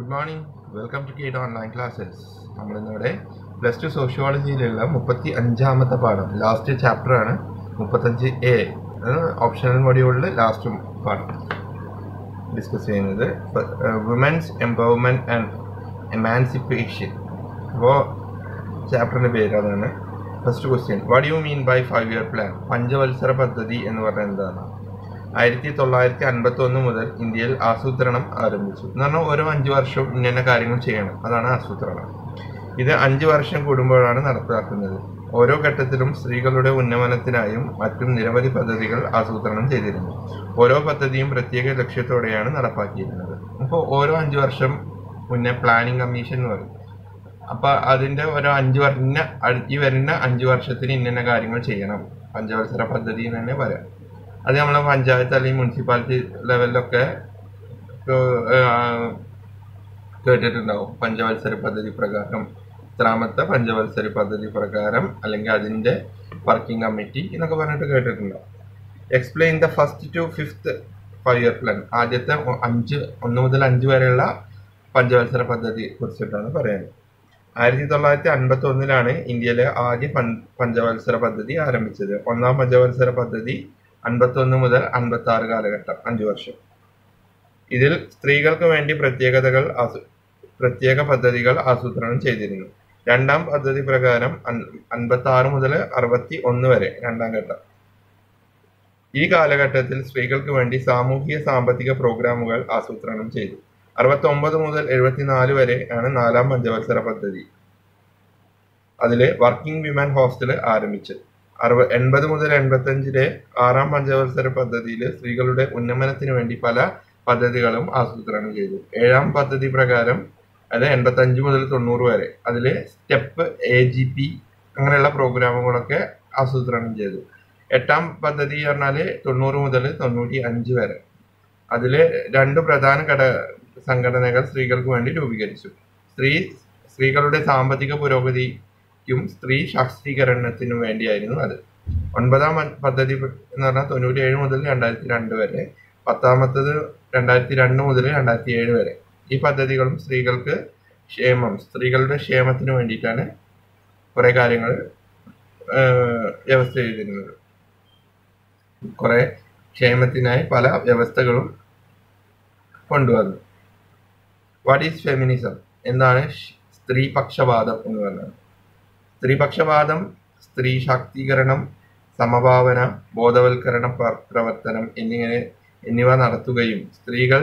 good morning welcome to Keed online classes നമ്മളിന്നിവിടെ plus two സോഷ്യോളജിയിലുള്ള മുപ്പത്തി അഞ്ചാമത്തെ പാഠം ലാസ്റ്റ് ചാപ്റ്റർ ആണ് മുപ്പത്തഞ്ച് എ ഓപ്ഷണൽ മൊഡ്യൂളിൽ ലാസ്റ്റ് പാഠം ഡിസ്കസ് ചെയ്യുന്നത് വുമൻസ് എംപവർമെൻറ്റ് ആൻഡ് എമാൻസിപ്പേഷൻ അപ്പോൾ ചാപ്റ്ററിൻ്റെ പേര് അതാണ് first question what you mean by five year plan പഞ്ചവത്സര പദ്ധതി എന്ന് പറഞ്ഞാൽ എന്താണ് ആയിരത്തി തൊള്ളായിരത്തി അൻപത്തി ഒന്ന് മുതൽ ഇന്ത്യയിൽ ആസൂത്രണം ആരംഭിച്ചു എന്ന് പറഞ്ഞാൽ ഓരോ അഞ്ച് വർഷം ഇന്ന കാര്യങ്ങൾ ചെയ്യണം അതാണ് ആസൂത്രണം ഇത് അഞ്ച് വർഷം കൂടുമ്പോഴാണ് നടപ്പിലാക്കുന്നത് ഓരോ ഘട്ടത്തിലും സ്ത്രീകളുടെ ഉന്നമനത്തിനായും മറ്റും നിരവധി പദ്ധതികൾ ആസൂത്രണം ചെയ്തിരുന്നു ഓരോ പദ്ധതിയും പ്രത്യേക ലക്ഷ്യത്തോടെയാണ് നടപ്പാക്കിയിരുന്നത് അപ്പോൾ ഓരോ അഞ്ച് വർഷം മുന്നേ പ്ലാനിംഗ് കമ്മീഷൻ എന്ന് പറയും അപ്പൊ അതിന്റെ ഒരു അഞ്ച് വരുന്ന ഈ വരുന്ന അഞ്ച് വർഷത്തിന് ഇന്ന കാര്യങ്ങൾ ചെയ്യണം പഞ്ചവത്സര പദ്ധതി എന്ന് തന്നെ പറയാം അത് നമ്മളെ പഞ്ചായത്ത് അല്ലെങ്കിൽ മുനിസിപ്പാലിറ്റി ലെവലിലൊക്കെ കേട്ടിട്ടുണ്ടാവും പഞ്ചവത്സര പദ്ധതി പ്രകാരം ഇത്രാമത്തെ പഞ്ചവത്സര പദ്ധതി പ്രകാരം അല്ലെങ്കിൽ അതിന്റെ വർക്കിംഗ് കമ്മിറ്റി എന്നൊക്കെ പറഞ്ഞിട്ട് കേട്ടിട്ടുണ്ടാവും explain the first to fifth five year plan ആദ്യത്തെ അഞ്ച് ഒന്ന് മുതൽ അഞ്ച് വരെയുള്ള പഞ്ചവത്സര പദ്ധതി കുറിച്ചിട്ടാണ് പറയുന്നത് ആയിരത്തി തൊള്ളായിരത്തി അൻപത്തി ഒന്നിലാണ് ഇന്ത്യയിലെ ആദ്യ പഞ്ചവത്സര പദ്ധതി ആരംഭിച്ചത് ഒന്നാം പഞ്ചവത്സര പദ്ധതി അൻപത്തി ഒന്ന് മുതൽ അൻപത്തി ആറ് കാലഘട്ടം അഞ്ചു വർഷം ഇതിൽ സ്ത്രീകൾക്ക് വേണ്ടി പ്രത്യേകതകൾ പ്രത്യേക പദ്ധതികൾ ആസൂത്രണം ചെയ്തിരുന്നു രണ്ടാം പദ്ധതി പ്രകാരം അൻപത്തി ആറ് മുതൽ അറുപത്തി ഒന്ന് വരെ രണ്ടാം ഘട്ടം ഈ കാലഘട്ടത്തിൽ സ്ത്രീകൾക്ക് വേണ്ടി സാമൂഹിക സാമ്പത്തിക പ്രോഗ്രാമുകൾ ആസൂത്രണം ചെയ്തു അറുപത്തി ഒമ്പത് മുതൽ എഴുപത്തിനാല് വരെ ആണ് നാലാം പഞ്ചവത്സര പദ്ധതി അതില് വർക്കിംഗ് വിമൻ ഹോസ്റ്റൽ ആരംഭിച്ചത് അറുപ എൺപത് മുതൽ എൺപത്തഞ്ചിലെ ആറാം പഞ്ചവത്സര പദ്ധതിയിൽ സ്ത്രീകളുടെ ഉന്നമനത്തിന് വേണ്ടി പല പദ്ധതികളും ആസൂത്രണം ചെയ്തു ഏഴാം പദ്ധതി പ്രകാരം അത് എൺപത്തഞ്ച് മുതൽ തൊണ്ണൂറ് വരെ അതിൽ സ്റ്റെപ്പ് എ ജി പി അങ്ങനെയുള്ള പ്രോഗ്രാമുകളൊക്കെ ആസൂത്രണം ചെയ്തു എട്ടാം പദ്ധതി പറഞ്ഞാൽ തൊണ്ണൂറ് മുതൽ തൊണ്ണൂറ്റി അഞ്ച് വരെ അതിൽ രണ്ട് പ്രധാന ഘട സംഘടനകൾ സ്ത്രീകൾക്ക് വേണ്ടി രൂപീകരിച്ചു സ്ത്രീ സ്ത്രീകളുടെ സാമ്പത്തിക പുരോഗതിക്കും സ്ത്രീ ശാക്തീകരണത്തിനും വേണ്ടിയായിരുന്നു അത് ഒൻപതാം പദ്ധതി എന്ന് പറഞ്ഞാൽ തൊണ്ണൂറ്റി ഏഴ് മുതൽ രണ്ടായിരത്തി രണ്ട് വരെ പത്താമത്തത് രണ്ടായിരത്തി രണ്ട് മുതൽ രണ്ടായിരത്തി ഏഴ് വരെ ഈ പദ്ധതികളും സ്ത്രീകൾക്ക് ക്ഷേമം സ്ത്രീകളുടെ ക്ഷേമത്തിന് വേണ്ടിയിട്ടാണ് കുറെ കാര്യങ്ങൾ വ്യവസ്ഥ ചെയ്തിരുന്നത് കുറെ ക്ഷേമത്തിനായി പല വ്യവസ്ഥകളും കൊണ്ടുവന്നു വാട്ട് ഈസ് ഫെമിനിസം എന്താണ് സ്ത്രീപക്ഷവാദം എന്ന് പറയുന്നത് സ്ത്രീപക്ഷവാദം സ്ത്രീ ശാക്തീകരണം സമഭാവന ബോധവൽക്കരണ പ്രവർത്തനം എന്നിങ്ങനെ എന്നിവ നടത്തുകയും സ്ത്രീകൾ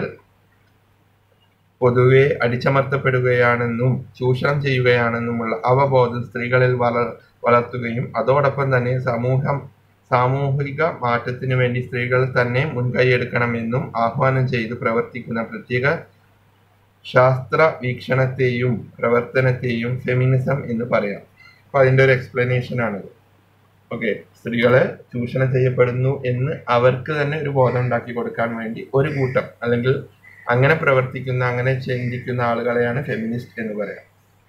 പൊതുവെ അടിച്ചമർത്തപ്പെടുകയാണെന്നും ചൂഷണം ചെയ്യുകയാണെന്നുമുള്ള അവബോധം സ്ത്രീകളിൽ വളർ വളർത്തുകയും അതോടൊപ്പം തന്നെ സമൂഹം സാമൂഹിക മാറ്റത്തിനു വേണ്ടി സ്ത്രീകൾ തന്നെ മുൻകൈയെടുക്കണമെന്നും ആഹ്വാനം ചെയ്ത് പ്രവർത്തിക്കുന്ന പ്രത്യേക ശാസ്ത്ര വീക്ഷണത്തെയും പ്രവർത്തനത്തെയും ഫെമിനിസം എന്ന് പറയാം അപ്പൊ അതിന്റെ ഒരു എക്സ്പ്ലനേഷൻ ആണിത് ഓക്കെ സ്ത്രീകളെ ചൂഷണം ചെയ്യപ്പെടുന്നു എന്ന് അവർക്ക് തന്നെ ഒരു ബോധം ഉണ്ടാക്കി കൊടുക്കാൻ വേണ്ടി ഒരു കൂട്ടം അല്ലെങ്കിൽ അങ്ങനെ പ്രവർത്തിക്കുന്ന അങ്ങനെ ചിന്തിക്കുന്ന ആളുകളെയാണ് ഫെമിനിസ്റ്റ് എന്ന് പറയാം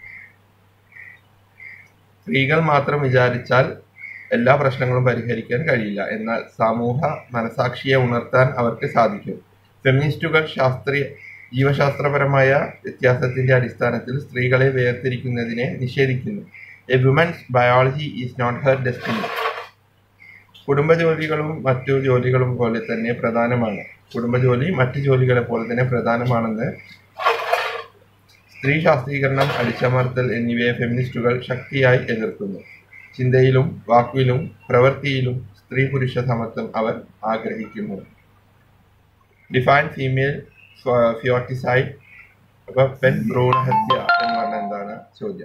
സ്ത്രീകൾ മാത്രം വിചാരിച്ചാൽ എല്ലാ പ്രശ്നങ്ങളും പരിഹരിക്കാൻ കഴിയില്ല എന്നാൽ സമൂഹ മനസാക്ഷിയെ ഉണർത്താൻ അവർക്ക് സാധിക്കും ഫെമിനിസ്റ്റുകൾ ശാസ്ത്രീയ ജീവശാസ്ത്രപരമായ വ്യത്യാസത്തിന്റെ അടിസ്ഥാനത്തിൽ സ്ത്രീകളെ വേർതിരിക്കുന്നതിനെ നിഷേധിക്കുന്നു A women's biology is not her destiny കുടുംബജോലികളും മറ്റു ജോലികളും പോലെ തന്നെ പ്രധാനമാണ് കുടുംബജോലി മറ്റു ജോലികളെ പോലെ തന്നെ പ്രധാനമാണെന്ന് സ്ത്രീ ശാസ്ത്രീകരണം അടിച്ചമർത്തൽ എന്നിവയെ ഫെമിനിസ്റ്റുകൾ ശക്തിയായി എതിർക്കുന്നു ചിന്തയിലും വാക്കിലും പ്രവൃത്തിയിലും സ്ത്രീ പുരുഷ സമത്വം അവർ ആഗ്രഹിക്കുന്നു ഡിഫൈൻ ഫീമെയിൽ ഫിയോട്ടിസൈഡ് അപ്പൊ പെൺ ഭ്രൂണഹത്യ എന്ന് പറഞ്ഞ എന്താണ് ചോദ്യം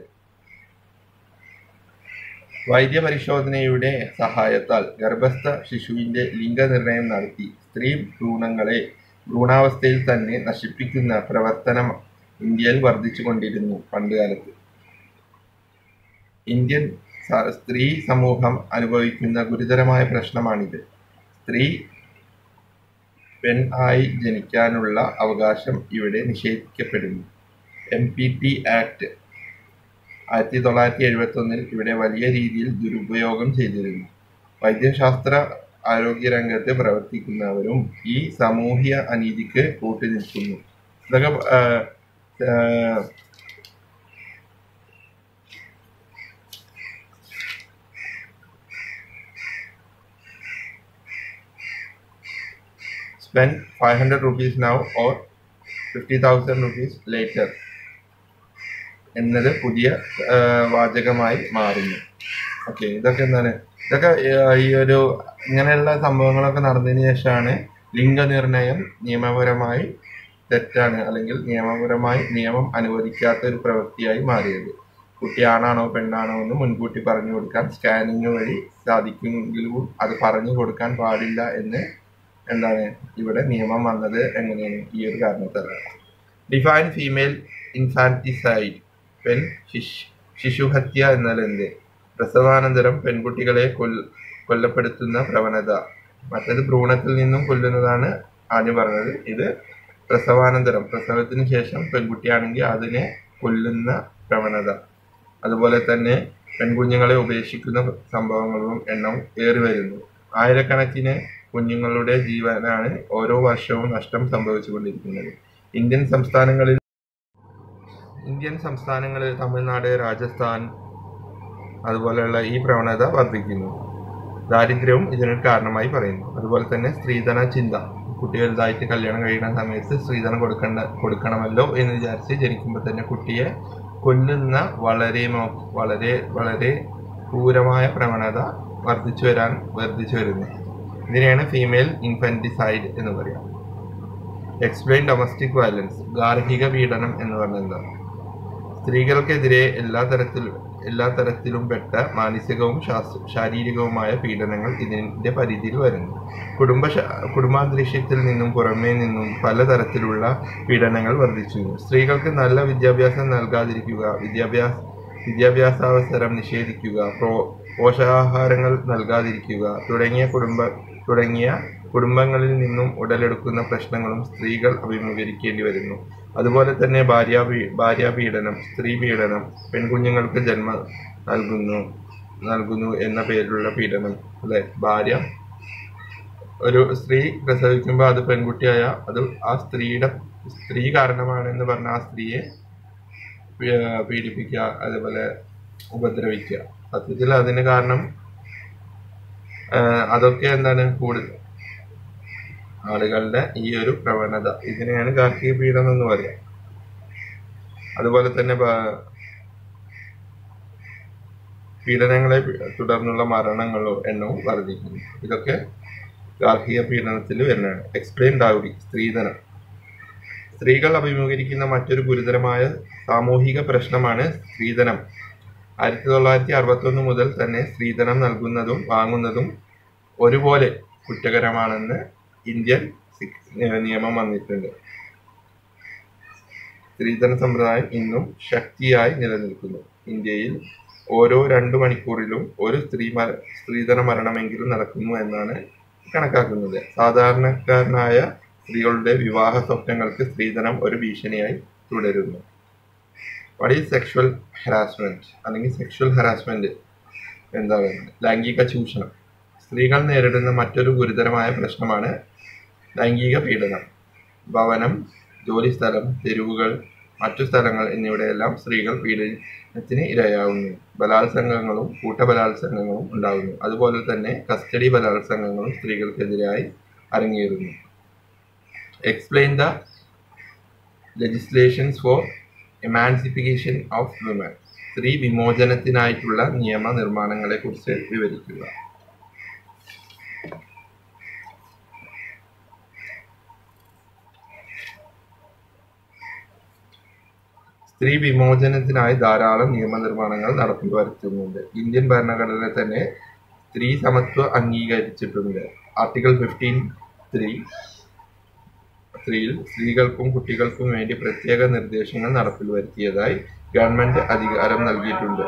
വൈദ്യപരിശോധനയുടെ സഹായത്താൽ ഗർഭസ്ഥ ശിശുവിന്റെ ലിംഗനിർണയം നടത്തി സ്ത്രീ ഭ്രൂണങ്ങളെ ഭ്രൂണാവസ്ഥയിൽ തന്നെ നശിപ്പിക്കുന്ന പ്രവർത്തനം ഇന്ത്യയിൽ വർദ്ധിച്ചുകൊണ്ടിരുന്നു പണ്ടുകാലത്ത് ഇന്ത്യൻ സ്ത്രീ സമൂഹം അനുഭവിക്കുന്ന ഗുരുതരമായ പ്രശ്നമാണിത് സ്ത്രീ പെൺ ആയി ജനിക്കാനുള്ള അവകാശം ഇവിടെ നിഷേധിക്കപ്പെടുന്നു എം പി ടി ആക്ട് ആയിരത്തി തൊള്ളായിരത്തി എഴുപത്തി ഒന്നിൽ ഇവിടെ വലിയ രീതിയിൽ ദുരുപയോഗം ചെയ്തിരുന്നു വൈദ്യശാസ്ത്ര ആരോഗ്യരംഗത്ത് പ്രവർത്തിക്കുന്നവരും ഈ സാമൂഹ്യ അനീതിക്ക് കൂട്ടുനിൽക്കുന്നു ഇതൊക്കെ spend 500 rupees now or 50,000 rupees later എന്നത് പുതിയ ആ, വാചകമായി മാറുന്നു ഓക്കെ ഇതൊക്കെ എന്താണ് ഇതൊക്കെ ആ, ഈ ഒരു ഇങ്ങനെയുള്ള സംഭവങ്ങളൊക്കെ നടന്നതിന് ശേഷമാണ് ലിംഗനിർണയം നിയമപരമായി തെറ്റാണ് അല്ലെങ്കിൽ നിയമപരമായി നിയമം അനുവദിക്കാത്ത ഒരു പ്രവൃത്തിയായി മാറിയത് കുട്ടി ആണാണോ പെണ്ണാണോ എന്ന് മുൻകൂട്ടി പറഞ്ഞു കൊടുക്കാൻ സ്കാനിങ് വഴി സാധിക്കുമെങ്കിലും അത് പറഞ്ഞു കൊടുക്കാൻ പാടില്ല എന്ന് എന്താണ് ഇവിടെ നിയമം വന്നത് എങ്ങനെയാണ് ഈ ഒരു കാരണത്താലാണ് ഡിഫൈൻ ഫീമെയിൽ ഇൻഫാന്റിസൈഡ് പെൺ ശിശ് ശിശുഹത്യ എന്നാൽ എന്ത് പ്രസവാനന്തരം പെൺകുട്ടികളെ കൊൽ കൊല്ലപ്പെടുത്തുന്ന പ്രവണത മറ്റത് ഭ്രൂണത്തിൽ നിന്നും കൊല്ലുന്നതാണ് ആദ്യം പറഞ്ഞത് ഇത് പ്രസവാനന്തരം പ്രസവത്തിന് ശേഷം പെൺകുട്ടിയാണെങ്കിൽ അതിനെ കൊല്ലുന്ന പ്രവണത അതുപോലെ തന്നെ പെൺകുഞ്ഞുങ്ങളെ ഉപേക്ഷിക്കുന്ന സംഭവങ്ങളും എണ്ണം ഏറി വരുന്നു ആയിരക്കണക്കിന് കുഞ്ഞുങ്ങളുടെ ജീവനാണ് ഓരോ വർഷവും നഷ്ടം സംഭവിച്ചുകൊണ്ടിരിക്കുന്നത് ഇന്ത്യൻ സംസ്ഥാനങ്ങളിൽ ഇന്ത്യൻ സംസ്ഥാനങ്ങളിൽ തമിഴ്നാട് രാജസ്ഥാൻ അതുപോലെയുള്ള ഈ പ്രവണത വർദ്ധിക്കുന്നു ദാരിദ്ര്യവും ഇതിനൊരു കാരണമായി പറയുന്നു അതുപോലെ തന്നെ സ്ത്രീധന ചിന്ത കുട്ടി വലുതായിട്ട് കല്യാണം കഴിയുന്ന സമയത്ത് സ്ത്രീധനം കൊടുക്കണ്ട കൊടുക്കണമല്ലോ എന്ന് വിചാരിച്ച് ജനിക്കുമ്പോൾ തന്നെ കുട്ടിയെ കൊല്ലുന്ന വളരെ മോ- വളരെ വളരെ ക്രൂരമായ പ്രവണത വർദ്ധിച്ചു വരാൻ വർദ്ധിച്ചു വരുന്നു ഇതിനെയാണ് ഫീമെയിൽ ഇൻഫന്റിസൈഡ് എന്ന് പറയാം എക്സ്പ്ലെയിൻ ഡൊമസ്റ്റിക് വയലൻസ് ഗാർഹിക പീഡനം എന്ന് പറഞ്ഞാൽ എന്താണ് സ്ത്രീകൾക്കെതിരെ എല്ലാ തരത്തിലും എല്ലാ തരത്തിലും പെട്ട മാനസികവും ശാസ് ശാരീരികവുമായ പീഡനങ്ങൾ ഇതിന്റെ പരിധിയിൽ വരുന്നു കുടുംബ ശ- കുടുംബാന്തരീക്ഷത്തിൽ നിന്നും പുറമേ നിന്നും പലതരത്തിലുള്ള പീഡനങ്ങൾ വർദ്ധിച്ചു സ്ത്രീകൾക്ക് നല്ല വിദ്യാഭ്യാസം നൽകാതിരിക്കുക വിദ്യാഭ്യാസ വിദ്യാഭ്യാസാവസരം നിഷേധിക്കുക പ്രോ പോഷകാഹാരങ്ങൾ നൽകാതിരിക്കുക തുടങ്ങിയ കുടുംബ തുടങ്ങിയ കുടുംബങ്ങളിൽ നിന്നും ഉടലെടുക്കുന്ന പ്രശ്നങ്ങളും സ്ത്രീകൾ അഭിമുഖീകരിക്കേണ്ടി വരുന്നു അതുപോലെ തന്നെ ഭാര്യാ ഭാര്യാപീഡനം സ്ത്രീ പീഡനം പെൺകുഞ്ഞുങ്ങൾക്ക് ജന്മം നൽകുന്നു നൽകുന്നു എന്ന പേരിലുള്ള പീഡനം അല്ലെ ഭാര്യ ഒരു സ്ത്രീ പ്രസവിക്കുമ്പോൾ അത് പെൺകുട്ടിയായ അത് ആ സ്ത്രീയുടെ സ്ത്രീ കാരണമാണെന്ന് പറഞ്ഞ ആ സ്ത്രീയെ പീ- പീഡിപ്പിക്കുക അതേപോലെ ഉപദ്രവിക്കുക സത്യത്തിൽ അതിന് കാരണം ആ, അതൊക്കെ എന്താണ് കൂടുതൽ ആളുകളുടെ ഈ ഒരു പ്രവണത ഇതിനെയാണ് ഗാർഹിക പീഡനം എന്ന് പറയാം അതുപോലെ തന്നെ ബ- പീഡനങ്ങളെ പി- തുടർന്നുള്ള മരണങ്ങളോ എണ്ണവും വർദ്ധിക്കുന്നു ഇതൊക്കെ ഗാർഹിക പീഡനത്തിൽ വരുന്നതാണ് എക്സ്പ്ലെയിൻ ഡൗറി സ്ത്രീധനം സ്ത്രീകൾ അഭിമുഖീകരിക്കുന്ന മറ്റൊരു ഗുരുതരമായ സാമൂഹിക പ്രശ്നമാണ് സ്ത്രീധനം ആയിരത്തി തൊള്ളായിരത്തി അറുപത്തൊന്ന് മുതൽ തന്നെ സ്ത്രീധനം നൽകുന്നതും വാങ്ങുന്നതും ഒരുപോലെ കുറ്റകരമാണെന്ന് ഇന്ത്യൻ സിക്- ഏഹ് നിയമം വന്നിട്ടുണ്ട് സ്ത്രീധന സമ്പ്രദായം ഇന്നും ശക്തിയായി നിലനിൽക്കുന്നു ഇന്ത്യയിൽ ഓരോ രണ്ടു മണിക്കൂറിലും ഒരു സ്ത്രീ മര സ്ത്രീധന മരണമെങ്കിലും നടക്കുന്നു എന്നാണ് കണക്കാക്കുന്നത് സാധാരണക്കാരനായ സ്ത്രീകളുടെ വിവാഹ സ്വപ്നങ്ങൾക്ക് സ്ത്രീധനം ഒരു ഭീഷണിയായി തുടരുന്നു വാട്ട് ഈസ് സെക്ഷൽ ഹരാസ്മെന്റ് അല്ലെങ്കിൽ സെക്ഷൽ ഹരാസ്മെന്റ് എന്താണ് ലൈംഗിക ചൂഷണം സ്ത്രീകൾ നേരിടുന്ന മറ്റൊരു ഗുരുതരമായ പ്രശ്നമാണ് ലൈംഗിക പീഡനം ഭവനം ജോലിസ്ഥലം തെരുവുകൾ മറ്റു സ്ഥലങ്ങൾ എന്നിവിടെയെല്ലാം സ്ത്രീകൾ പീഡനത്തിന് ഇരയാവുന്നു ബലാത്സംഗങ്ങളും കൂട്ടബലാത്സംഗങ്ങളും ഉണ്ടാകുന്നു അതുപോലെ തന്നെ കസ്റ്റഡി ബലാത്സംഗങ്ങളും സ്ത്രീകൾക്കെതിരായി അരങ്ങേറുന്നു explain the legislations for emancipation of women സ്ത്രീ വിമോചനത്തിനായിട്ടുള്ള നിയമ നിർമ്മാണങ്ങളെ കുറിച്ച് വിവരിക്കുക സ്ത്രീ വിമോചനത്തിനായി ധാരാളം നിയമനിർമ്മാണങ്ങൾ നടപ്പിൽ വരുത്തുന്നുണ്ട് ഇന്ത്യൻ ഭരണഘടന തന്നെ സ്ത്രീ സമത്വം അംഗീകരിച്ചിട്ടുണ്ട് ആർട്ടിക്കിൾ ഫിഫ്റ്റീൻ ത്രീ ത്രീയിൽ സ്ത്രീകൾക്കും കുട്ടികൾക്കും വേണ്ടി പ്രത്യേക നിർദ്ദേശങ്ങൾ നടപ്പിൽ വരുത്തിയതായി ഗവൺമെന്റ് അധികാരം നൽകിയിട്ടുണ്ട്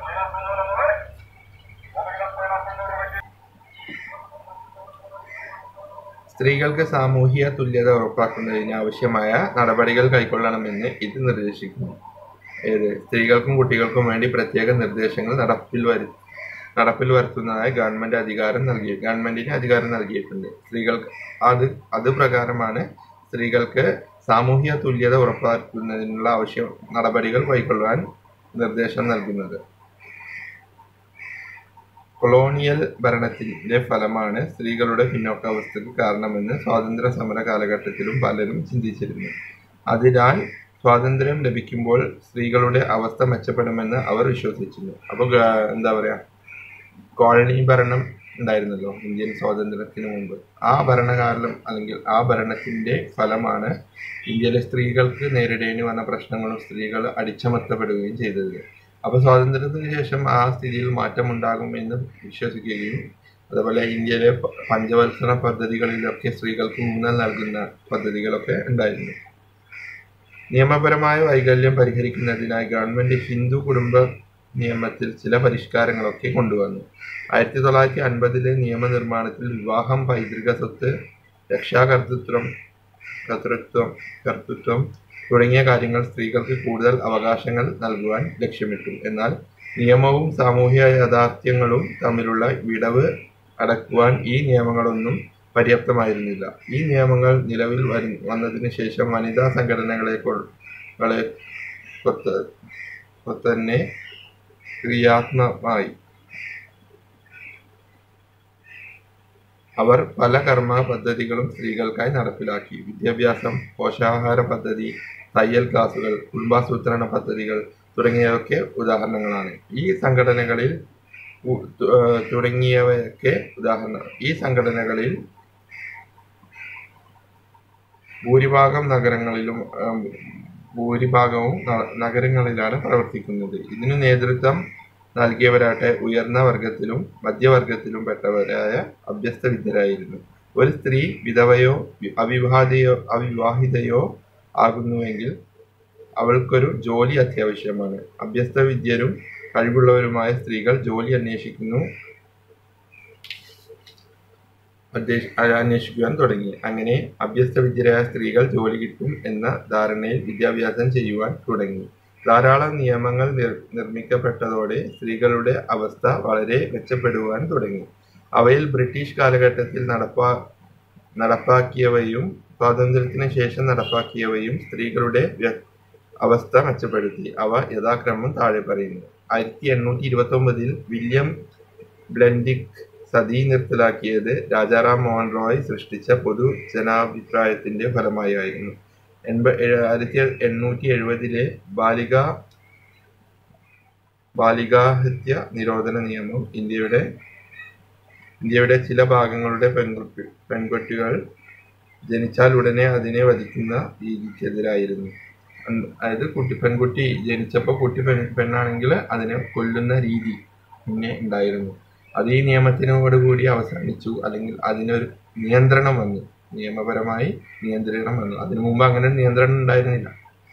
സ്ത്രീകൾക്ക് സാമൂഹിക തുല്യത ഉറപ്പാക്കുന്നതിന് ആവശ്യമായ നടപടികൾ കൈക്കൊള്ളണമെന്ന് ഇത് നിർദ്ദേശിക്കുന്നു ഏത് സ്ത്രീകൾക്കും കുട്ടികൾക്കും വേണ്ടി പ്രത്യേക നിർദ്ദേശങ്ങൾ നടപ്പിൽ വരു നടപ്പിൽ വരുത്തുന്നതായി ഗവൺമെന്റ് അധികാരം നൽകി ഗവൺമെന്റിന് അധികാരം നൽകിയിട്ടുണ്ട് സ്ത്രീകൾക്ക് അത് അത് പ്രകാരമാണ് സ്ത്രീകൾക്ക് സാമൂഹിക തുല്യത ഉറപ്പാക്കുന്നതിനുള്ള ആവശ്യ നടപടികൾ കൈക്കൊള്ളാൻ നിർദ്ദേശം നൽകുന്നത് കൊളോണിയൽ ഭരണത്തിന്റെ ഫലമാണ് സ്ത്രീകളുടെ പിന്നോക്കാവസ്ഥയ്ക്ക് കാരണമെന്ന് സ്വാതന്ത്ര്യ സമര കാലഘട്ടത്തിലും പലരും ചിന്തിച്ചിരുന്നു അതിനാൽ സ്വാതന്ത്ര്യം ലഭിക്കുമ്പോൾ സ്ത്രീകളുടെ അവസ്ഥ മെച്ചപ്പെടുമെന്ന് അവർ വിശ്വസിച്ചിരുന്നു അപ്പൊ ഗ- എന്താ പറയാ കോളനി ഭരണം ഉണ്ടായിരുന്നല്ലോ ഇന്ത്യൻ സ്വാതന്ത്ര്യത്തിന് മുമ്പ് ആ ഭരണകാലം അല്ലെങ്കിൽ ആ ഭരണത്തിന്റെ ഫലമാണ് ഇന്ത്യയിലെ സ്ത്രീകൾക്ക് നേരിടേണ്ടി വന്ന പ്രശ്നങ്ങളും സ്ത്രീകൾ അടിച്ചമർത്തപ്പെടുകയും ചെയ്തത് അപ്പൊ സ്വാതന്ത്ര്യത്തിന് ശേഷം ആ സ്ഥിതിയിൽ മാറ്റമുണ്ടാകും എന്ന് വിശ്വസിക്കുകയും അതുപോലെ ഇന്ത്യയിലെ പ- പഞ്ചവത്സര പദ്ധതികളിലൊക്കെ സ്ത്രീകൾക്ക് ഊന്നൽ നൽകുന്ന പദ്ധതികളൊക്കെ ഉണ്ടായിരുന്നു നിയമപരമായ വൈകല്യം പരിഹരിക്കുന്നതിനായി ഗവൺമെന്റ് ഹിന്ദു കുടുംബ നിയമത്തിൽ ചില പരിഷ്കാരങ്ങളൊക്കെ കൊണ്ടുവന്നു ആയിരത്തി തൊള്ളായിരത്തി അൻപതിലെ നിയമനിർമ്മാണത്തിൽ വിവാഹം പൈതൃക സ്വത്ത് രക്ഷാകർതൃത്വം കർത്തൃത്വം കർത്തൃത്വം തുടങ്ങിയ കാര്യങ്ങൾ സ്ത്രീകൾക്ക് കൂടുതൽ അവകാശങ്ങൾ നൽകുവാൻ ലക്ഷ്യമിട്ടു എന്നാൽ നിയമവും സാമൂഹിക യാഥാർത്ഥ്യങ്ങളും തമ്മിലുള്ള വിടവ് അടക്കുവാൻ ഈ നിയമങ്ങളൊന്നും പര്യാപ്തമായിരുന്നില്ല ഈ നിയമങ്ങൾ നിലവിൽ വരു- വന്നതിന് ശേഷം വനിതാ സംഘടനകളെ കൊ- കളെ കൊത്ത- കൊത്തന്നെ ക്രിയാത്മകമായി അവർ പല കർമ്മ പദ്ധതികളും സ്ത്രീകൾക്കായി നടപ്പിലാക്കി വിദ്യാഭ്യാസം പോഷകാഹാര പദ്ധതി തയ്യൽ ക്ലാസുകൾ കുടുംബാസൂത്രണ പദ്ധതികൾ തുടങ്ങിയവയൊക്കെ ഉദാഹരണങ്ങളാണ് ഈ സംഘടനകളിൽ ഉ- തു- ഏഹ് തുടങ്ങിയവയൊക്കെ ഉദാഹരണം ഈ സംഘടനകളിൽ ഭൂരിഭാഗം നഗരങ്ങളിലും ഏഹ്, ഭൂരിഭാഗവും ന- നഗരങ്ങളിലാണ് പ്രവർത്തിക്കുന്നത് ഇതിനു നേതൃത്വം നൽകിയവരാട്ടെ ഉയർന്ന വർഗത്തിലും മധ്യവർഗത്തിലും പെട്ടവരായ അഭ്യസ്ത വിദ്യരായിരുന്നു ഒരു സ്ത്രീ വിധവയോ വി- അവിവാഹിതയോ അവിവാഹിതയോ ആകുന്നുവെങ്കിൽ അവൾക്കൊരു ജോലി അത്യാവശ്യമാണ് അഭ്യസ്ത വിദ്യരും കഴിവുള്ളവരുമായ സ്ത്രീകൾ ജോലി അന്വേഷിക്കുന്നു അന്വേഷ- അന്വേഷിക്കുവാൻ തുടങ്ങി അങ്ങനെ അഭ്യസ്ത വിദ്യരായ സ്ത്രീകൾ ജോലി കിട്ടും എന്ന ധാരണയിൽ വിദ്യാഭ്യാസം ചെയ്യുവാൻ തുടങ്ങി ധാരാളം നിയമങ്ങൾ നിർ- നിർമ്മിക്കപ്പെട്ടതോടെ സ്ത്രീകളുടെ അവസ്ഥ വളരെ മെച്ചപ്പെടുവാൻ തുടങ്ങി അവയിൽ ബ്രിട്ടീഷ് കാലഘട്ടത്തിൽ നടപ്പാ നടപ്പാക്കിയവയും സ്വാതന്ത്ര്യത്തിന് ശേഷം നടപ്പാക്കിയവയും സ്ത്രീകളുടെ വ്യ- അവസ്ഥ മെച്ചപ്പെടുത്തി അവ യഥാക്രമം താഴെ പറയുന്നു ആയിരത്തി എണ്ണൂറ്റി ഇരുപത്തി ഒമ്പതിൽ വില്യം ബ്ലെൻഡിക് സതി നിർത്തലാക്കിയത് രാജാറാം മോഹൻ റോയ് സൃഷ്ടിച്ച പൊതു ജനാഭിപ്രായത്തിന്റെ ഫലമായായിരുന്നു എൺപ ഏഴ് ആയിരത്തി എണ്ണൂറ്റി എഴുപതിലെ ബാലിക ബാലികാഹത്യ നിരോധന നിയമം ഇന്ത്യയുടെ ഇന്ത്യയുടെ ചില ഭാഗങ്ങളുടെ പെൺകുട്ടി പെൺകുട്ടികൾ ജനിച്ചാൽ ഉടനെ അതിനെ വധിക്കുന്ന രീതിക്കെതിരായിരുന്നു അന്ന് അതായത് കുട്ടി പെൺകുട്ടി ജനിച്ചപ്പോൾ കുട്ടി പെൺ പെണ്ണാണെങ്കിൽ അതിനെ കൊല്ലുന്ന രീതി മുന്നേ ഉണ്ടായിരുന്നു അത് ഈ നിയമത്തിനോടുകൂടി അവസാനിച്ചു അല്ലെങ്കിൽ അതിനൊരു നിയന്ത്രണം വന്നു നിയമപരമായി നിയന്ത്രണം വന്നു അതിനു മുമ്പ് അങ്ങനെ ഒരു നിയന്ത്രണം ഉണ്ടായിരുന്നില്ല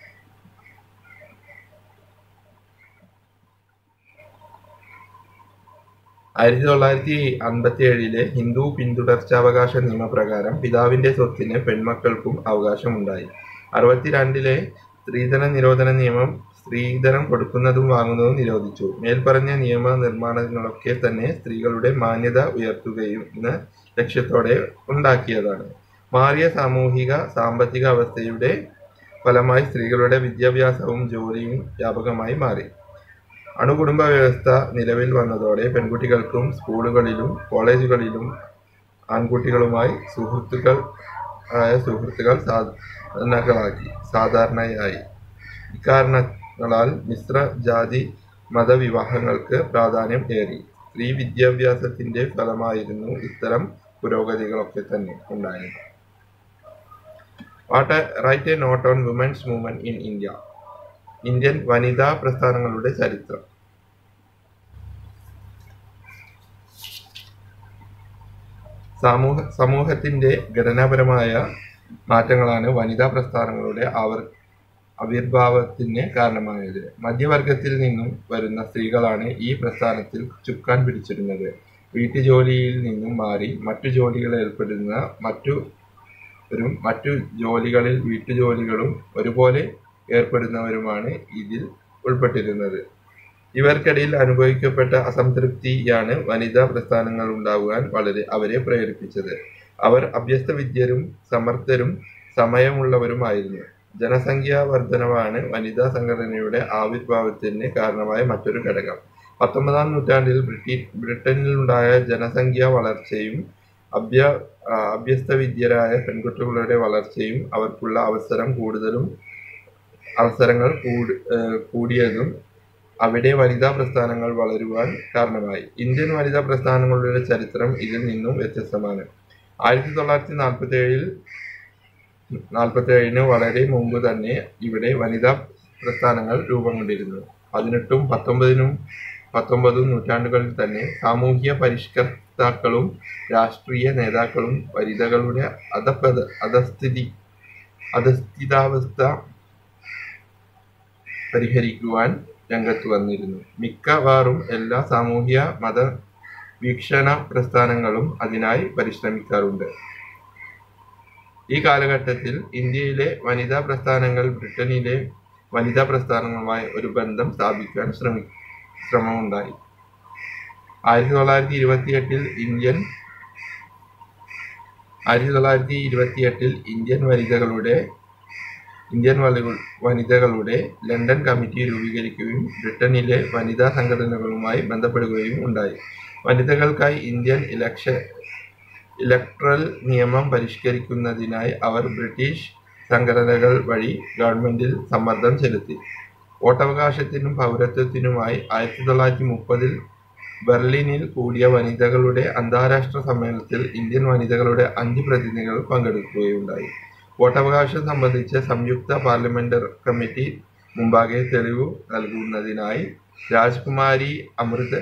ആയിരത്തി തൊള്ളായിരത്തി അൻപത്തി ഏഴിലെ ഹിന്ദു പിന്തുടർച്ചാവകാശ നിയമപ്രകാരം പിതാവിന്റെ സ്വത്തിന് പെൺമക്കൾക്കും അവകാശമുണ്ടായി അറുപത്തിരണ്ടിലെ സ്ത്രീധന നിരോധന നിയമം സ്ത്രീധനം കൊടുക്കുന്നതും വാങ്ങുന്നതും നിരോധിച്ചു മേൽപ്പറഞ്ഞ നിയമ നിർമ്മാണങ്ങളൊക്കെ തന്നെ സ്ത്രീകളുടെ മാന്യത ഉയർത്തുകയും എന്ന ലക്ഷ്യത്തോടെ ഉണ്ടാക്കിയതാണ് മാറിയ സാമൂഹിക സാമ്പത്തിക അവസ്ഥയുടെ ഫലമായി സ്ത്രീകളുടെ വിദ്യാഭ്യാസവും ജോലിയും വ്യാപകമായി മാറി അണുകുടുംബ വ്യവസ്ഥ നിലവിൽ വന്നതോടെ പെൺകുട്ടികൾക്കും സ്കൂളുകളിലും കോളേജുകളിലും ആൺകുട്ടികളുമായി സുഹൃത്തുക്കൾ ആയ സുഹൃത്തുക്കൾ സാധാരണകളാക്കി സാധാരണയായി ഇക്കാരണങ്ങളാൽ മിശ്ര ജാതി മതവിവാഹങ്ങൾക്ക് പ്രാധാന്യം ഏറി സ്ത്രീ വിദ്യാഭ്യാസത്തിന്റെ ഫലമായിരുന്നു ഇത്തരം പുരോഗതികളൊക്കെ തന്നെ ഉണ്ടായത് what write a note on women's movement in India Indian വനിതാ പ്രസ്ഥാനങ്ങളുടെ ചരിത്രം സമൂഹ സമൂഹത്തിന്റെ ഘടനാപരമായ മാറ്റങ്ങളാണ് വനിതാ പ്രസ്ഥാനങ്ങളുടെ ആവർ ആവിർഭാവത്തിന് കാരണമായത് മധ്യവർഗത്തിൽ നിന്നും വരുന്ന സ്ത്രീകളാണ് ഈ പ്രസ്ഥാനത്തിൽ ചുക്കാൻ പിടിച്ചിരുന്നത് വീട്ടുജോലിയിൽ നിന്നും മാറി മറ്റു ജോലികളിൽ ഏർപ്പെടുന്ന മറ്റു രും മറ്റു ജോലികളിൽ വീട്ടുജോലികളും ഒരുപോലെ ഏർപ്പെടുന്നവരുമാണ് ഇതിൽ ഉൾപ്പെട്ടിരുന്നത് ഇവർക്കിടയിൽ അനുഭവിക്കപ്പെട്ട അസംതൃപ്തിയാണ് വനിതാ പ്രസ്ഥാനങ്ങൾ ഉണ്ടാകുവാൻ വളരെ അവരെ പ്രേരിപ്പിച്ചത് അവർ അഭ്യസ്ത വിദ്യരും സമർത്ഥരും സമയമുള്ളവരുമായിരുന്നു ജനസംഖ്യാ വർധനവാണ് വനിതാ സംഘടനയുടെ ആവിർഭാവത്തിന് കാരണമായ മറ്റൊരു ഘടകം പത്തൊമ്പതാം നൂറ്റാണ്ടിൽ ബ്രിട്ടീ ബ്രിട്ടനിലുണ്ടായ ജനസംഖ്യാ വളർച്ചയും അഭ്യ ആ, അഭ്യസ്തവിദ്യരായ പെൺകുട്ടികളുടെ വളർച്ചയും അവർക്കുള്ള അവസരം കൂടുതലും അവസരങ്ങൾ കൂട് ഏഹ് കൂടിയതും അവിടെ വനിതാ പ്രസ്ഥാനങ്ങൾ വളരുവാൻ കാരണമായി ഇന്ത്യൻ വനിതാ പ്രസ്ഥാനങ്ങളുടെ ചരിത്രം ഇതിൽ നിന്നും വ്യത്യസ്തമാണ് ആയിരത്തി തൊള്ളായിരത്തി നാൽപ്പത്തി ഏഴിൽ നാൽപ്പത്തി ഏഴിന് വളരെ മുമ്പ് തന്നെ ഇവിടെ വനിതാ പ്രസ്ഥാനങ്ങൾ രൂപം കൊണ്ടിരുന്നു പതിനെട്ടും പത്തൊമ്പതിനും പത്തൊമ്പതും നൂറ്റാണ്ടുകളിൽ തന്നെ സാമൂഹ്യ പരിഷ്കർത്താക്കളും രാഷ്ട്രീയ നേതാക്കളും വനിതകളുടെ അധപത അധസ്ഥിതി അധസ്ഥിതാവസ്ഥ പരിഹരിക്കുവാൻ രംഗത്ത് വന്നിരുന്നു മിക്കവാറും എല്ലാ സാമൂഹ്യ മത വീക്ഷണ പ്രസ്ഥാനങ്ങളും അതിനായി പരിശ്രമിക്കാറുണ്ട് ഈ കാലഘട്ടത്തിൽ ഇന്ത്യയിലെ വനിതാ പ്രസ്ഥാനങ്ങൾ ബ്രിട്ടനിലെ വനിതാ പ്രസ്ഥാനങ്ങളുമായി ഒരു ബന്ധം സ്ഥാപിക്കാൻ ശ്രമി ശ്രമമുണ്ടായി ആയിരത്തി തൊള്ളായിരത്തി ഇരുപത്തിയെട്ടിൽ ഇന്ത്യൻ ആയിരത്തി തൊള്ളായിരത്തി ഇരുപത്തിയെട്ടിൽ ഇന്ത്യൻ വനിതകളുടെ ഇന്ത്യൻ വലു- വനിതകളുടെ ലണ്ടൻ കമ്മിറ്റി രൂപീകരിക്കുകയും ബ്രിട്ടനിലെ വനിതാ സംഘടനകളുമായി ബന്ധപ്പെടുകയും ഉണ്ടായി വനിതകൾക്കായി ഇന്ത്യൻ ഇലക്ഷൻ ഇലക്ട്രൽ നിയമം പരിഷ്കരിക്കുന്നതിനായി അവർ ബ്രിട്ടീഷ് സംഘടനകൾ വഴി ഗവൺമെന്റിൽ സമ്മർദ്ദം ചെലുത്തി വോട്ടവകാശത്തിനും പൗരത്വത്തിനുമായി ആയിരത്തി തൊള്ളായിരത്തി മുപ്പതിൽ ബെർലിനിൽ കൂടിയ വനിതകളുടെ അന്താരാഷ്ട്ര സമ്മേളനത്തിൽ ഇന്ത്യൻ വനിതകളുടെ അഞ്ച് പ്രതിനിധികൾ പങ്കെടുക്കുകയുണ്ടായി വോട്ടവകാശം സംബന്ധിച്ച് സംയുക്ത പാർലമെന്റർ കമ്മിറ്റി മുമ്പാകെ തെളിവ് നൽകുന്നതിനായി രാജ്കുമാരി അമൃത്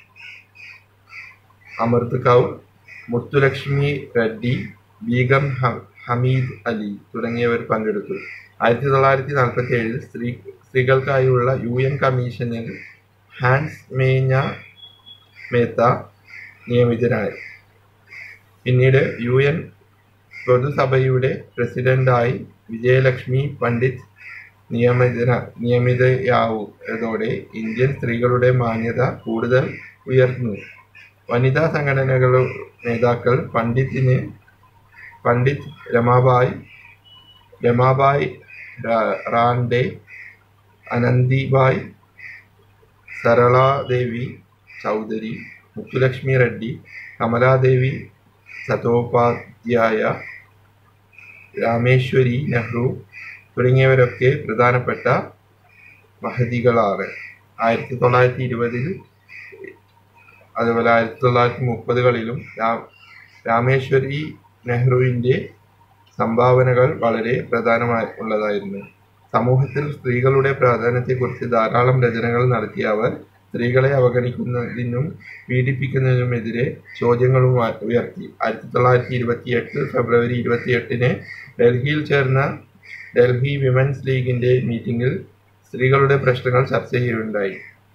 അമൃത് കൗർ മുത്തുലക്ഷ്മി റെഡ്ഡി ബീഗം ഹ- ഹമീദ് അലി തുടങ്ങിയവർ പങ്കെടുത്തു ആയിരത്തി തൊള്ളായിരത്തി നാൽപ്പത്തി ഏഴിൽ സ്ത്രീ സ്ത്രീകൾക്കായുള്ള യു എൻ കമ്മീഷനിൽ ഹാൻസ് മേഞ്ഞ മേത്ത നിയമിതനായി പിന്നീട് യു എൻ പൊതുസഭയുടെ പ്രസിഡന്റായി വിജയലക്ഷ്മി പണ്ഡിറ്റ് നിയമിതന നിയമിതയാവുന്നതോടെ ഇന്ത്യൻ സ്ത്രീകളുടെ മാന്യത കൂടുതൽ ഉയർന്നു വനിതാ സംഘടനകളുടെ നേതാക്കൾ പണ്ഡിറ്റിന് പണ്ഡിറ്റ് രമാബായ് രമാബായ് റാ- റാൻഡെ അനന്തിബായ് സരളാദേവി ചൗധരി മുത്തുലക്ഷ്മി റെഡ്ഡി കമലാദേവി ചതോപാധ്യായ രാമേശ്വരി നെഹ്റു തുടങ്ങിയവരൊക്കെ പ്രധാനപ്പെട്ട മഹതികളാണ് ആയിരത്തി തൊള്ളായിരത്തി ഇരുപതിൽ അതുപോലെ ആയിരത്തി തൊള്ളായിരത്തി മുപ്പതുകളിലും രാ- രാമേശ്വരി നെഹ്റുവിൻ്റെ സംഭാവനകൾ വളരെ പ്രധാനമായി ഉള്ളതായിരുന്നു സമൂഹത്തിൽ സ്ത്രീകളുടെ പ്രാധാന്യത്തെക്കുറിച്ച് ധാരാളം രചനകൾ നടത്തിയ അവർ സ്ത്രീകളെ അവഗണിക്കുന്നതിനും പീഡിപ്പിക്കുന്നതിനുമെതിരെ ചോദ്യങ്ങളും ഉയ- ഉയർത്തി ആയിരത്തി തൊള്ളായിരത്തി ഇരുപത്തി എട്ട് ഫെബ്രുവരി ഇരുപത്തിയെട്ടിന് ഡൽഹിയിൽ ചേർന്ന ഡൽഹി വിമൻസ് ലീഗിന്റെ മീറ്റിംഗിൽ സ്ത്രീകളുടെ പ്രശ്നങ്ങൾ ചർച്ച ചെയ്യുകയുണ്ടായി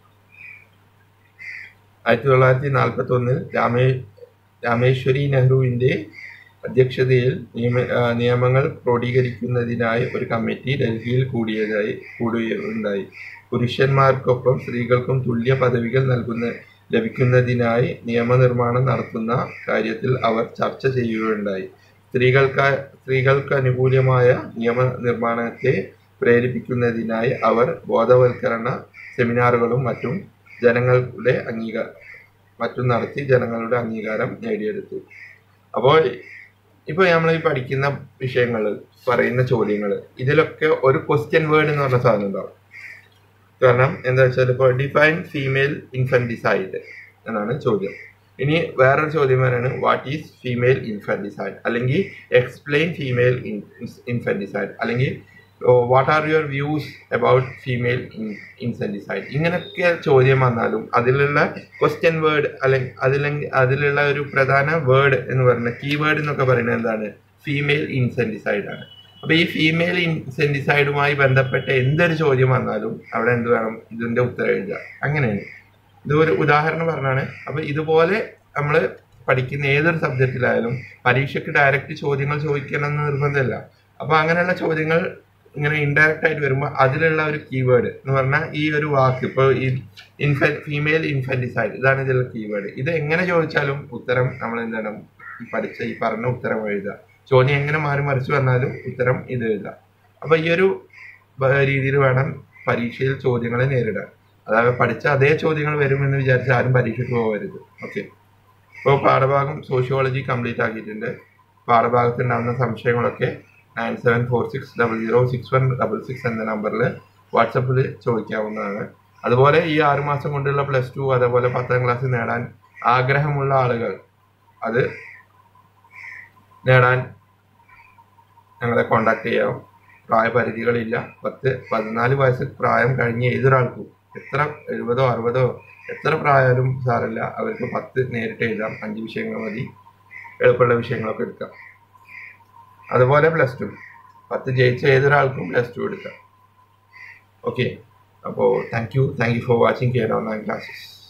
ആയിരത്തി തൊള്ളായിരത്തി നാൽപ്പത്തി ഒന്നിൽ രാമേ രാമേശ്വരി നെഹ്റുവിന്റെ അധ്യക്ഷതയിൽ നിയമ ആ, നിയമങ്ങൾ ക്രോഡീകരിക്കുന്നതിനായി ഒരു കമ്മിറ്റി ഡൽഹിയിൽ കൂടിയതായി കൂടുകയുണ്ടായി പുരുഷന്മാർക്കൊപ്പം സ്ത്രീകൾക്കും തുല്യ പദവികൾ നൽകുന്ന ലഭിക്കുന്നതിനായി നിയമനിർമ്മാണം നടത്തുന്ന കാര്യത്തിൽ അവർ ചർച്ച ചെയ്യുകയുണ്ടായി സ്ത്രീകൾക്ക് സ്ത്രീകൾക്ക് അനുകൂലമായ നിയമനിർമ്മാണത്തെ പ്രേരിപ്പിക്കുന്നതിനായി അവർ ബോധവൽക്കരണ സെമിനാറുകളും മറ്റും ജനങ്ങളുടെ അംഗീകാര മറ്റും നടത്തി ജനങ്ങളുടെ അംഗീകാരം നേടിയെടുത്തു അപ്പോൾ ഇപ്പോൾ നമ്മൾ ഈ പഠിക്കുന്ന വിഷയങ്ങൾ പറയുന്ന ചോദ്യങ്ങൾ ഇതിലൊക്കെ ഒരു ക്വസ്റ്റ്യൻ വേർഡ് എന്ന് പറഞ്ഞ സാധനം ഉണ്ടാവും കാരണം എന്താ വെച്ചാൽ ഇപ്പോൾ ഡിഫൈൻ ഫീമെയിൽ ഇൻഫന്റിസൈഡ് എന്നാണ് ചോദ്യം ഇനി വേറൊരു ചോദ്യം വരാണ് വാട്ട് ഈസ് ഫീമെയിൽ ഇൻഫന്റിസൈഡ് അല്ലെങ്കിൽ എക്സ്പ്ലെയിൻ ഫീമെയിൽ ഇൻഫന്റിസൈഡ് അല്ലെങ്കിൽ what are your views about female infanticide ഇങ്ങനെയൊക്കെ ചോദ്യം വന്നാലും അതിലുള്ള ക്വസ്റ്റ്യൻ വേർഡ് അല്ലെങ്കിൽ അതിലെങ്കിൽ അതിലുള്ള ഒരു പ്രധാന വേർഡ് എന്ന് പറയുന്നത് കീവേഡ് എന്നൊക്കെ പറയുന്നത് എന്താണ് ഫീമെയിൽ ഇൻസെന്റിസൈഡ് ആണ് അപ്പൊ ഈ ഫീമെയിൽ ഇൻസെന്റിസൈഡുമായി ബന്ധപ്പെട്ട എന്തൊരു ചോദ്യം വന്നാലും അവിടെ എന്ത് വേണം ഇതിന്റെ ഉത്തരം എഴുതുക അങ്ങനെയാണ് ഇത് ഒരു ഉദാഹരണം പറഞ്ഞാണ് അപ്പൊ ഇതുപോലെ നമ്മൾ പഠിക്കുന്ന ഏതൊരു സബ്ജക്റ്റിലായാലും പരീക്ഷയ്ക്ക് ഡയറക്റ്റ് ചോദ്യങ്ങൾ ചോദിക്കണം എന്ന് നിർബന്ധമില്ല അപ്പൊ അങ്ങനെയുള്ള ചോദ്യങ്ങൾ ഇങ്ങനെ ഇൻഡയറക്റ്റ് ആയിട്ട് വരുമ്പോൾ അതിലുള്ള ഒരു കീവേഡ് എന്ന് പറഞ്ഞാൽ ഈ ഒരു വാക്ക് ഇപ്പോൾ ഈ ഇൻഫ ഫീമെയിൽ ഇൻഫന്റിസൈഡ് ഇതാണ് ഇതിലുള്ള കീവേഡ് ഇത് എങ്ങനെ ചോദിച്ചാലും ഉത്തരം നമ്മൾ എന്താണ് ഈ പഠിച്ച ഈ പറഞ്ഞ ഉത്തരം എഴുതുക ചോദ്യം എങ്ങനെ മാറി മറിച്ച് വന്നാലും ഉത്തരം ഇത് എഴുതാം അപ്പൊ ഈ ഒരു ബ- രീതിയിൽ വേണം പരീക്ഷയിൽ ചോദ്യങ്ങളെ നേരിടാൻ അതായത് പഠിച്ച അതേ ചോദ്യങ്ങൾ വരുമെന്ന് വിചാരിച്ച് ആരും പരീക്ഷയ്ക്ക് പോകരുത് ഓക്കെ ഇപ്പോൾ പാഠഭാഗം സോഷ്യോളജി കംപ്ലീറ്റ് ആക്കിയിട്ടുണ്ട് പാഠഭാഗത്ത് ഉണ്ടാകുന്ന സംശയങ്ങളൊക്കെ nine seven four six double zero six one double six എന്ന നമ്പറിൽ വാട്സപ്പിൽ ചോദിക്കാവുന്നതാണ് അതുപോലെ ഈ ആറ് മാസം കൊണ്ടുള്ള പ്ലസ് ടു അതേപോലെ പത്താം ക്ലാസ് നേടാൻ ആഗ്രഹമുള്ള ആളുകൾ അത് നേടാൻ ഞങ്ങളെ കോണ്ടാക്ട് ചെയ്യാം പ്രായപരിധികളില്ല പത്ത് പതിനാല് വയസ്സ് പ്രായം കഴിഞ്ഞ ഏതൊരാൾക്കും എത്ര എഴുപതോ അറുപതോ എത്ര പ്രായമായാലും സാരമില്ല അവർക്ക് പത്ത് നേരിട്ട് എഴുതാം അഞ്ച് വിഷയങ്ങൾ മതി എളുപ്പമുള്ള വിഷയങ്ങളൊക്കെ എടുക്കാം അതുപോലെ പ്ലസ് ടു പത്ത് ജയിച്ച ഏതൊരാൾക്കും പ്ലസ് ടു എടുക്കാം ഓക്കെ അപ്പോൾ thank you thank you for watching care online classes